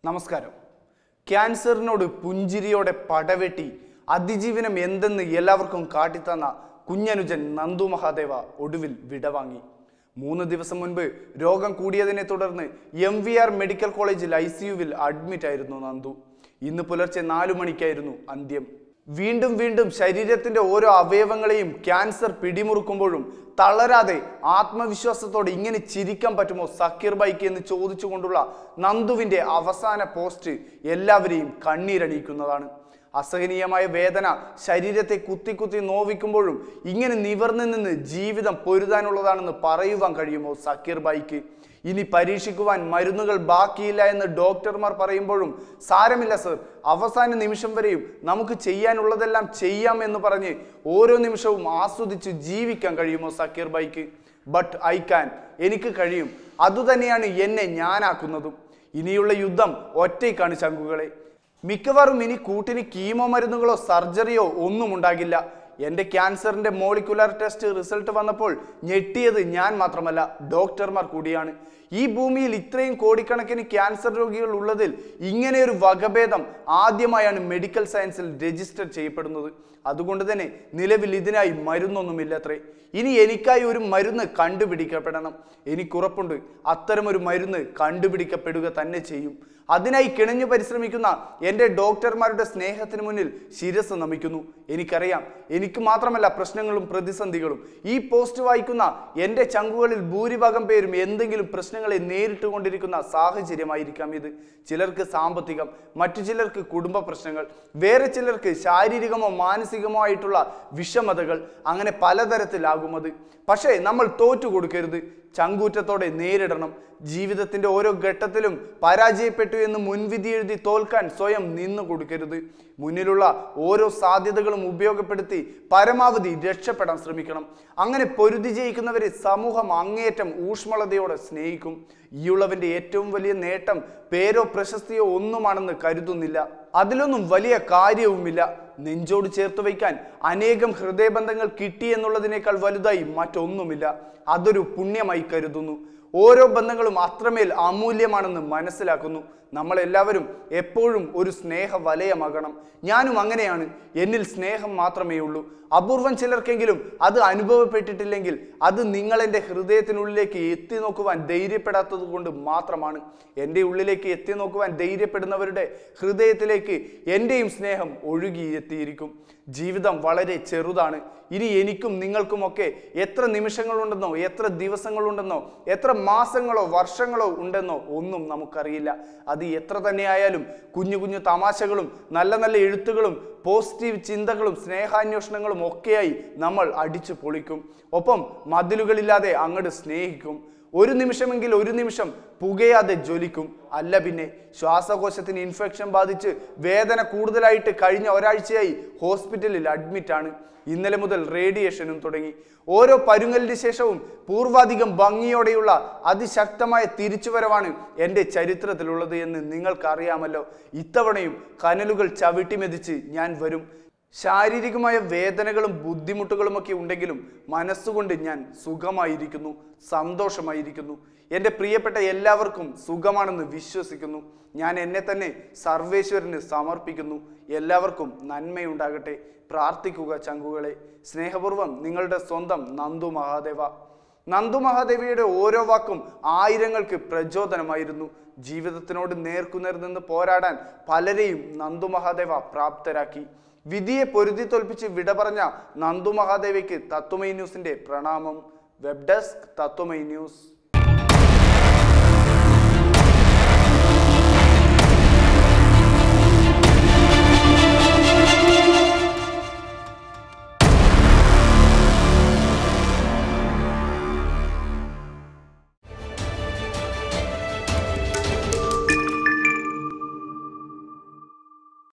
നമസ്കാരം ക്യാൻസറിനോട് പുഞ്ചിരിയോടെ പടവെട്ടി അതിജീവനം എന്തെന്ന് എല്ലാവർക്കും കാട്ടിത്തന്ന കുഞ്ഞനുജൻ നന്ദു മഹാദേവ ഒടുവിൽ വിടവാങ്ങി മൂന്ന് ദിവസം മുൻപ് രോഗം കൂടിയതിനെ തുടർന്ന് എം വി ആർ മെഡിക്കൽ കോളേജിൽ ഐ സി യുവിൽ അഡ്മിറ്റ് ആയിരുന്നു നന്ദു ഇന്ന് പുലർച്ചെ നാലു മണിക്കായിരുന്നു അന്ത്യം വീണ്ടും വീണ്ടും ശരീരത്തിന്റെ ഓരോ അവയവങ്ങളെയും ക്യാൻസർ പിടിമുറുക്കുമ്പോഴും തളരാതെ ആത്മവിശ്വാസത്തോടെ ഇങ്ങനെ ചിരിക്കാൻ പറ്റുമോ സക്കീർ ബൈക്ക് എന്ന് ചോദിച്ചുകൊണ്ടുള്ള നന്ദുവിന്റെ അവസാന പോസ്റ്റ് എല്ലാവരെയും കണ്ണീരണിയിക്കുന്നതാണ് അസഹനീയമായ വേദന ശരീരത്തെ കുത്തി കുത്തി നോവിക്കുമ്പോഴും ഇങ്ങനെ നിവർന്നു നിന്ന് ജീവിതം പൊരുതാനുള്ളതാണെന്ന് പറയുവാൻ കഴിയുമോ സക്കീർ ബൈക്ക് ഇനി പരീക്ഷിക്കുവാൻ മരുന്നുകൾ ബാക്കിയില്ല എന്ന് ഡോക്ടർമാർ പറയുമ്പോഴും സാരമില്ല സർ അവസാന നിമിഷം വരെയും നമുക്ക് ചെയ്യാനുള്ളതെല്ലാം ചെയ്യാം എന്ന് പറഞ്ഞ് ഓരോ നിമിഷവും ആസ്വദിച്ച് ജീവിക്കാൻ കഴിയുമോ Sakkeer bike but I can എനിക്ക് കഴിയും അതുതന്നെയാണ് എന്നെ ഞാനാക്കുന്നതും ഇനിയുള്ള യുദ്ധം ഒറ്റയ്ക്കാണ് ചങ്കുകളെ മിക്കവാറും ഇനി കൂട്ടിന് കീമോ മരുന്നുകളോ സർജറിയോ ഒന്നും ഉണ്ടാകില്ല എൻ്റെ ക്യാൻസറിന്റെ മോളിക്കുലർ ടെസ്റ്റ് റിസൾട്ട് വന്നപ്പോൾ ഞെട്ടിയത് ഞാൻ മാത്രമല്ല ഡോക്ടർമാർ കൂടിയാണ് ഈ ഭൂമിയിൽ ഇത്രയും കോടിക്കണക്കിന് ക്യാൻസർ രോഗികൾ ഉള്ളതിൽ ഇങ്ങനെയൊരു വകഭേദം ആദ്യമായാണ് മെഡിക്കൽ സയൻസിൽ രജിസ്റ്റർ ചെയ്യപ്പെടുന്നത് അതുകൊണ്ട് തന്നെ നിലവിൽ ഇതിനായി മരുന്നൊന്നുമില്ലത്രേ ഇനി എനിക്കായി ഒരു മരുന്ന് കണ്ടുപിടിക്കപ്പെടണം എനിക്കുറപ്പുണ്ട് അത്തരമൊരു മരുന്ന് കണ്ടുപിടിക്കപ്പെടുക തന്നെ ചെയ്യും അതിനായി കിണഞ്ഞു പരിശ്രമിക്കുന്ന എൻ്റെ ഡോക്ടർമാരുടെ സ്നേഹത്തിന് മുന്നിൽ ശിരസ് നമിക്കുന്നു എനിക്കറിയാം എനിക്ക് മാത്രമല്ല പ്രശ്നങ്ങളും പ്രതിസന്ധികളും ഈ പോസ്റ്റ് വായിക്കുന്ന എൻ്റെ ചങ്കുകളിൽ ഭൂരിഭാഗം പേരും എന്തെങ്കിലും പ്രശ്നങ്ങളെ നേരിട്ട് കൊണ്ടിരിക്കുന്ന സാഹചര്യമായിരിക്കാം ഇത് ചിലർക്ക് സാമ്പത്തികം മറ്റു ചിലർക്ക് കുടുംബ പ്രശ്നങ്ങൾ വേറെ ചിലർക്ക് ശാരീരികമോ മാനസികമോ ആയിട്ടുള്ള വിഷമതകൾ അങ്ങനെ പലതരത്തിലാകും അത് പക്ഷേ നമ്മൾ തോറ്റു കൊടുക്കരുത് ചങ്കൂറ്റത്തോടെ നേരിടണം ജീവിതത്തിന്റെ ഓരോ ഘട്ടത്തിലും പരാജയപ്പെട്ടു എന്ന് മുൻവിധി എഴുതി തോൽക്കാൻ സ്വയം നിന്നു കൊടുക്കരുത് മുന്നിലുള്ള ഓരോ സാധ്യതകളും ഉപയോഗപ്പെടുത്തി പരമാവധി രക്ഷപ്പെടാൻ ശ്രമിക്കണം അങ്ങനെ പൊരുതി ജയിക്കുന്നവരെ സമൂഹം അങ്ങേയറ്റം ഊഷ്മളതയോടെ സ്നേഹിക്കും ഈയുള്ളവന്റെ ഏറ്റവും വലിയ നേട്ടം പേരോ പ്രശസ്തിയോ ഒന്നുമാണെന്ന് കരുതുന്നില്ല അതിലൊന്നും വലിയ കാര്യവുമില്ല നെഞ്ചോട് ചേർത്ത് വയ്ക്കാൻ അനേകം ഹൃദയബന്ധങ്ങൾ കിട്ടി എന്നുള്ളതിനേക്കാൾ വലുതായി മറ്റൊന്നുമില്ല അതൊരു പുണ്യമായി കരുതുന്നു ഓരോ ബന്ധങ്ങളും അത്രമേൽ അമൂല്യമാണെന്ന് മനസ്സിലാക്കുന്നു നമ്മളെല്ലാവരും എപ്പോഴും ഒരു സ്നേഹ വലയമാകണം ഞാനും അങ്ങനെയാണ് എന്നിൽ സ്നേഹം മാത്രമേ ഉള്ളൂ അപൂർവം ചിലർക്കെങ്കിലും അത് അനുഭവപ്പെട്ടിട്ടില്ലെങ്കിൽ അത് നിങ്ങൾ എൻ്റെ ഹൃദയത്തിനുള്ളിലേക്ക് എത്തി നോക്കുവാൻ ധൈര്യപ്പെടാത്തത് കൊണ്ട് മാത്രമാണ് എൻ്റെ ഉള്ളിലേക്ക് എത്തി നോക്കുവാൻ ധൈര്യപ്പെടുന്നവരുടെ ഹൃദയത്തിലേക്ക് എൻ്റെയും സ്നേഹം ഒഴുകി എത്തിയിരിക്കും ജീവിതം വളരെ ചെറുതാണ് ഇനി എനിക്കും നിങ്ങൾക്കുമൊക്കെ എത്ര നിമിഷങ്ങളുണ്ടെന്നോ എത്ര ദിവസങ്ങളുണ്ടെന്നോ എത്ര മാസങ്ങളോ വർഷങ്ങളോ ഉണ്ടെന്നോ ഒന്നും നമുക്കറിയില്ല അത് എത്ര തന്നെയായാലും കുഞ്ഞു കുഞ്ഞു തമാശകളും നല്ല നല്ല എഴുത്തുകളും പോസിറ്റീവ് ചിന്തകളും സ്നേഹാന്വേഷണങ്ങളും ഒക്കെയായി നമ്മൾ അടിച്ചു പൊളിക്കും ഒപ്പം മതിലുകളില്ലാതെ അങ്ങോട്ട് സ്നേഹിക്കും ഒരു നിമിഷമെങ്കിൽ ഒരു നിമിഷം പുകയാതെ ജ്വലിക്കും അല്ല പിന്നെ ശ്വാസകോശത്തിന് ഇൻഫെക്ഷൻ ബാധിച്ച് വേദന കൂടുതലായിട്ട് കഴിഞ്ഞ ഒരാഴ്ചയായി ഹോസ്പിറ്റലിൽ അഡ്മിറ്റാണ് ഇന്നലെ മുതൽ റേഡിയേഷനും തുടങ്ങി ഓരോ പരുങ്ങലിന് ശേഷവും പൂർവാധികം ഭംഗിയോടെയുള്ള അതിശക്തമായ തിരിച്ചുവരവാണ് എൻ്റെ ചരിത്രത്തിലുള്ളത് എന്ന് നിങ്ങൾക്കറിയാമല്ലോ ഇത്തവണയും കനലുകൾ ചവിട്ടിമെതിച്ച് ഞാൻ വരും ശാരീരികമായ വേദനകളും ബുദ്ധിമുട്ടുകളുമൊക്കെ ഉണ്ടെങ്കിലും മനസ്സുകൊണ്ട് ഞാൻ സുഖമായിരിക്കുന്നു സന്തോഷമായിരിക്കുന്നു എൻ്റെ പ്രിയപ്പെട്ട എല്ലാവർക്കും സുഖമാണെന്ന് വിശ്വസിക്കുന്നു ഞാൻ എന്നെ തന്നെ സർവേശ്വരന് സമർപ്പിക്കുന്നു എല്ലാവർക്കും നന്മയുണ്ടാകട്ടെ പ്രാർത്ഥിക്കുക ചങ്കുകളെ സ്നേഹപൂർവ്വം നിങ്ങളുടെ സ്വന്തം നന്ദു മഹാദേവ നന്ദു മഹാദേവിയുടെ ഓരോ വാക്കും ആയിരങ്ങൾക്ക് പ്രചോദനമായിരുന്നു ജീവിതത്തിനോട് നേർക്കുനേർ നിന്ന് പോരാടാൻ പലരെയും നന്ദു മഹാദേവ പ്രാപ്തരാക്കി വിധിയെ പൊരുതി തോൽപ്പിച്ച് വിട പറഞ്ഞ നന്ദു മഹാദേവിക്ക് തത്വമൈ ന്യൂസിന്റെ പ്രണാമം വെബ് ഡെസ്ക് തത്വമൈ ന്യൂസ്